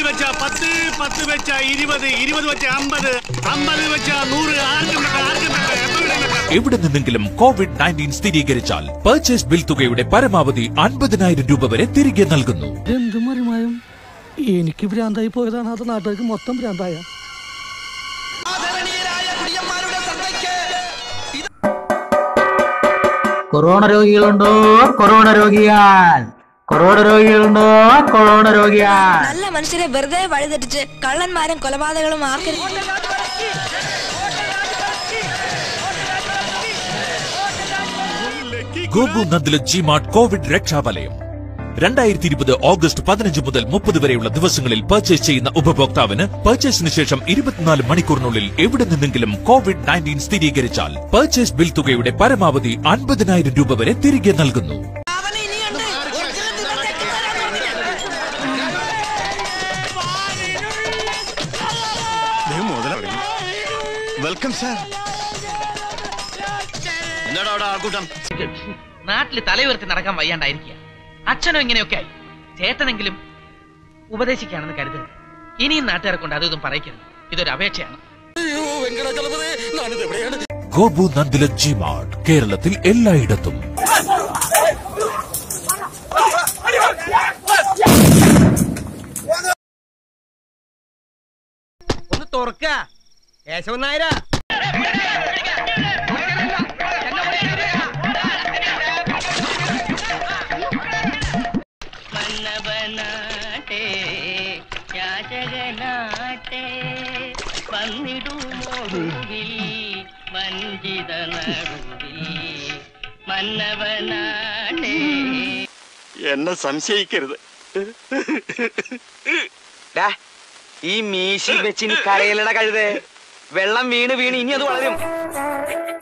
വെച്ച പത്ത് പത്ത് വെച്ച ഇരുപത് ഇരുപത് വെച്ച അമ്പത് അമ്പത് വെച്ച നൂറ് ആർക്കും വേണ്ട, ആർക്കും വേണ്ട, എപ്പോ വേണമെങ്കിലും എവിടെ നിന്നെങ്കിലും കോവിഡ് നയൻറ്റീൻ സ്ഥിരീകരിച്ചാൽ പർച്ചേസ് ബിൽ തുകയുടെ പരമാവധി അൻപതിനായിരം രൂപ വരെ തിരികെ നൽകുന്നു എന്ത് മറിമായും എനിക്ക് ഭ്രാന്തായി പോയതാണ് അത് നാട്ടുകാർക്ക് മൊത്തം ഭ്രാന്തായ കൊറോണ രോഗികളുണ്ടോ കൊറോണ രോഗിയാൽ കൊറോണ രോഗികളുണ്ടോ കൊറോണ രോഗിയാൽ നല്ല മനുഷ്യരെ വെറുതെ വഴിതെറ്റിച്ച് കള്ളന്മാരും കൊലപാതകളും ആർക്കും ഗോപു നന്ദില ജിമാർട്ട് കോവിഡ് രക്ഷാവലയം രണ്ടായിരത്തി ഇരുപത് ഓഗസ്റ്റ് പതിനഞ്ച് മുതൽ മുപ്പത് വരെയുള്ള ദിവസങ്ങളിൽ പർച്ചേസ് ചെയ്യുന്ന ഉപഭോക്താവിന് പർച്ചേസിന് ശേഷം ഇരുപത്തിനാല് മണിക്കൂറിനുള്ളിൽ എവിടെ നിന്നെങ്കിലും കോവിഡ് നയൻറ്റീൻ സ്ഥിരീകരിച്ചാൽ പർച്ചേസ് ബിൽ തുകയുടെ പരമാവധി അൻപതിനായിരം രൂപ വരെ തിരികെ നൽകുന്നു വെൽക്കം സാർ എന്താടാ അവിടെ ആൾക്കൂട്ടം നാട്ടില് തലയുയർത്തി നടക്കാൻ വയ്യാണ്ടായിരിക്കുക അച്ഛനും ഇങ്ങനെയൊക്കെ ആയി ചേട്ടനെങ്കിലും ഉപദേശിക്കുകയാണെന്ന് കരുതരുത് ഇനിയും നാട്ടുകാരെ കൊണ്ട് അതും ഇതും പറയിക്കരുത് ഇതൊരു അപേക്ഷയാണ് ഗോപു നന്ദില ജിമാർട്ട് കേരളത്തിൽ എല്ലായിടത്തും ഒന്ന് തുറക്ക കേശവൻ നായരാ മന്നവനാട്ടെ യാചകനാട്ടെ വന്നിടുമോടുവിൽ വഞ്ചിത നടുവിൽ മന്നവനാട്ടെ എന്നെ സംശയിക്കരുത് ഈ മീശി വെച്ച് ഇനി കരയിലട കഴുതേ വെള്ളം വീണ് വീണ് ഇനി അത് വളരും